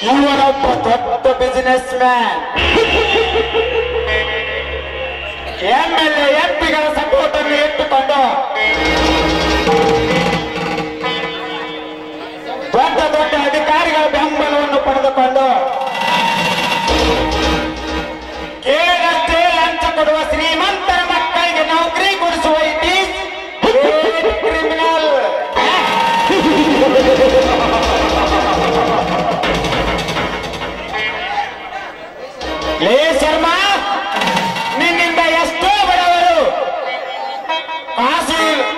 ಇವನೊಬ್ಬ ದೊಡ್ಡ businessman M L A ಎಂಪಿಗಳ ಸಪೋರ್ಟ್ ಅನ್ನು ಇಟ್ಟುಕೊಂಡು ದೊಡ್ಡ ದೊಡ್ಡ ಅಧಿಕಾರಿಗಳ ಬೆಂಬಲವನ್ನು ಪಡೆದುಕೊಂಡು ಕೇಳಷ್ಟೇ ಲಂಚ ಕೊಡುವ ಶ್ರೀಮಂತರ ಮಕ್ಕಳಿಗೆ ನೌಕರಿ ಕೊಡಿಸುವ ಇಟ್ ಈಸ್ ಕ್ರಿಮಿನಲ್ ಲೇ ಶರ್ಮಾ ನಿನ್ನಿಂದ ಎಷ್ಟೋ ಬಡವರು ಕಾಸು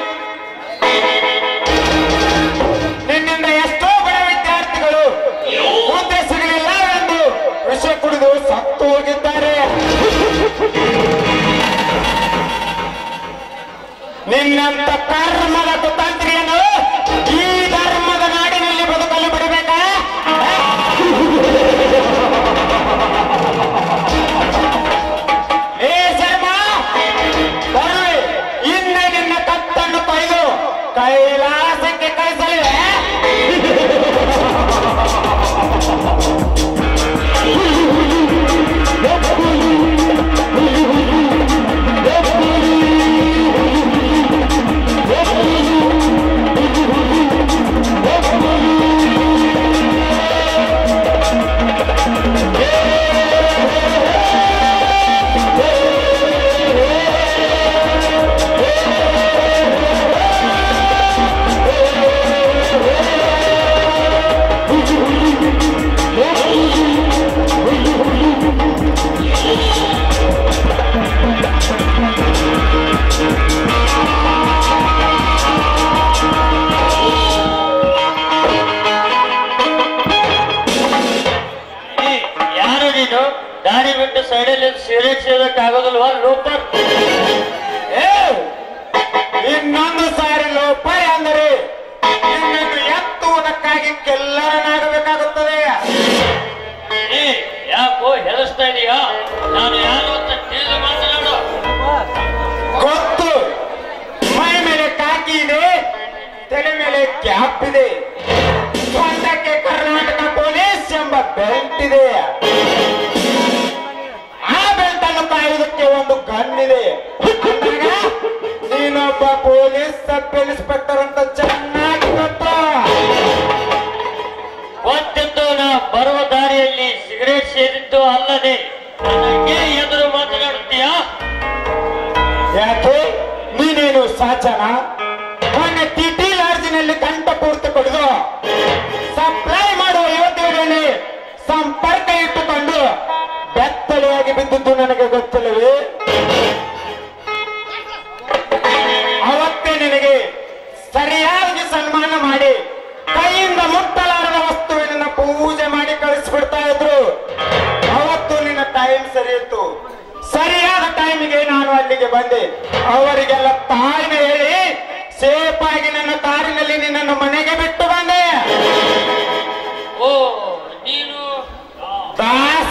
ನಿನ್ನಿಂದ ಎಷ್ಟೋ ಬಡ ವಿದ್ಯಾರ್ಥಿಗಳು ಹುದ್ದೆ ಸಿಗಲಿಲ್ಲ ಎಂದು ವಿಷ ಕುಡಿದು ಸತ್ತು ಹೋಗಿದ್ದಾರೆ ನಿನ್ನಂತ ಕರ್ಮದ ಕುತಂತ್ರಿಯನ್ನು ಈ ಧರ್ಮದ ನಾಡಿನಲ್ಲಿ ಬದುಕಲು ಬಿಡಬೇಕಾ ಏ ಶರ್ಮಾ ಬರುವೆ ಇನ್ನೇ ನಿನ್ನ ಕತ್ತನ್ನು ಕೊಯ್ದು ಕೈಲಾಸಕ್ಕೆ ಕಳಿಸಲಿವೆ ಏ, ಯಾರು ನೀನು ದಾರಿ ಬಿಟ್ಟು ಸೈಡಲ್ಲಿ ಸಿಗರೇಟ್ ಸೇದಕ್ ಆಗೋದಿಲ್ವಾ ಲೋಪರ್ ಏ ಇನ್ನೊಂದು ಸಾರಿ ಲೋಪ ಅಂದರೆ ನಿನ್ನನ್ನು ಎತ್ತುವುದಕ್ಕಾಗಿ ಕೆಲ್ಲರನಾಗಬೇಕಾಗುತ್ತದೆ ಏ ಯಾಕೋ ಹೆದರ್ಸ್ತಾ ಇದೀಯಾ ನಾನು ಯಾರು ಅಂತ ತಿಳಿದು ಮಾತನಾಡು ಗೊತ್ತು ಮೈ ಮೇಲೆ ಕಾಕಿ ಇದೆ ತಲೆ ಮೇಲೆ ಕ್ಯಾಪ್ ಇದೆ ಸೊಂಟಕ್ಕೆ ಕರ್ನಾಟಕ ಪೊಲೀಸ್ ಎಂಬ ಬೆಲ್ಟ್ ಇದೆ ಆ ಬೆಲ್ಟ್ ಅನ್ನು ಕಾಯುವುದಕ್ಕೆ ಒಂದು ಗನ್ ಇದೆ ಅಂದಾಗ ನೀನೊಬ್ಬ ಪೊಲೀಸ್ ಸಬ್ ಇನ್ಸ್ಪೆಕ್ಟರ್ ಅಂತ ಚೆನ್ನಾಗಿ ಗೊತ್ತು ಗೊತ್ತಿದ್ದು ನಾ ಬರುವ ದಾರಿಯಲ್ಲಿ ಸಿಗರೇಟ್ ಸೇದಿದ್ದು ಅಲ್ಲದೆ ನನಗೆ ಎದುರು ಮಾತನಾಡುತ್ತೀಯಾ ಯಾಕೆ ನೀನೇನು ಸಾಚನ ಮೊನ್ನೆ ಟಿಟಿ ಲಾಡ್ಜಿನಲ್ಲಿ ಕಂಠ ಪೂರ್ತಿ ಕೊಡುದು ಸಪ್ಲೈ ಮಾಡುವ ಯೋಧರಲ್ಲಿ ಸಂಪರ್ಕ ಇಟ್ಟುಕೊಂಡು ಬೆತ್ತಲೆಯಾಗಿ ಬಿದ್ದಿದ್ದು ನನಗೆ ಗೊತ್ತಿಲ್ಲವೇ ಅವತ್ತೇ ನಿನಗೆ ಸರಿಯಾಗಿ ಸನ್ಮಾನ ಮಾಡಿ ಕೈಯಿಂದ ಮುಟ್ಟಲಾರದ ವಸ್ತುವಿನ ಪೂಜೆ ಮಾಡಿ ಕಳಿಸ್ಬಿಡ್ತಾ ಇದ್ರು ಅವತ್ತು ನಿನ್ನ ಟೈಮ್ ಸರಿ ಇತ್ತು ಸರಿಯಾದ ಟೈಮಿಗೆ ನಾನು ಅಲ್ಲಿಗೆ ಬಂದೆ ಅವರಿಗೆಲ್ಲ ತಾಯಿನ ಹೇಳಿ ಸೇಫ್ ಆಗಿ ನನ್ನ ಕಾರಿನಲ್ಲಿ ನಿನ್ನನ್ನು ಮನೆಗೆ ಬಿಟ್ಟು ಬಂದೆ ಓ ನೀನು ದಾಸ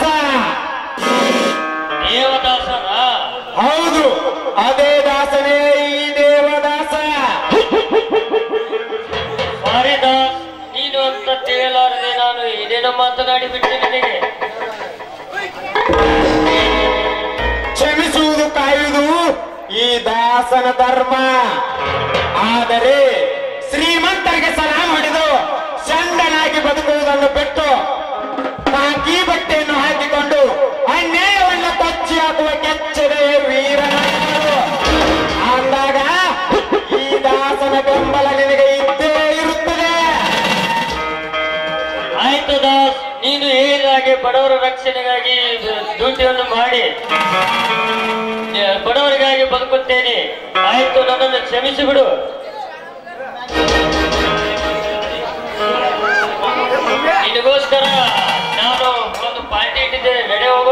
ದೇವದಾಸನ ಹೌದು ಅದೇ ದಾಸನೇ ಈ ದೇವದಾಸ ಸಾರಿ ದಾಸ್ ನೀನು ಅಂತ ತಿಳಿಯಲಾರದೆ ನಾನು ಇದೇನೋ ಮಾತನಾಡಿ ಬಿಟ್ಟೆ ನಿನಗೆ ಕ್ಷಮಿಸುವುದು ಕಾಯುವುದು ಈ ದಾಸನ ಧರ್ಮ ಆದರೆ ಶ್ರೀಮಂತರಿಗೆ ಸಲಾಂ ಹೊಡೆದು ಚಂಡನಾಗಿ ಬದುಕುವುದನ್ನು ಬಿಟ್ಟು ಕಾಕಿ ಬಟ್ಟೆಯನ್ನು ಹಾಕಿಕೊಂಡು ಅನ್ಯಾಯವನ್ನು ಕೊಚ್ಚಿ ಹಾಕುವ ಕೆಚ್ಚದೆ ವೀರನಾಗಿರು ಅಂದಾಗ ಈ ದಾಸನ ಬೆಂಬಲ ನಿನಗೆ ಇದ್ದೇ ಇರುತ್ತದೆ ಆಯ್ತು ದಾಸ್ ನೀನು ಹೇಳಿದ ಹಾಗೆ ಬಡವರ ರಕ್ಷಣೆಗಾಗಿ ಡ್ಯೂಟಿಯನ್ನು ಮಾಡಿ ಏ, ಬಡವರಿಗಾಗಿ ಬದುಕುತ್ತೇನೆ ಆಯ್ತು ನನ್ನನ್ನು ಕ್ಷಮಿಸಿ ಬಿಡು ನಿನಗೋಸ್ಕರ ನಾನು ಒಂದು ಪಾರ್ಟಿ ಇಟ್ಟಿದ್ದೇನೆ ನಡೆ ಹೋಗೋಣ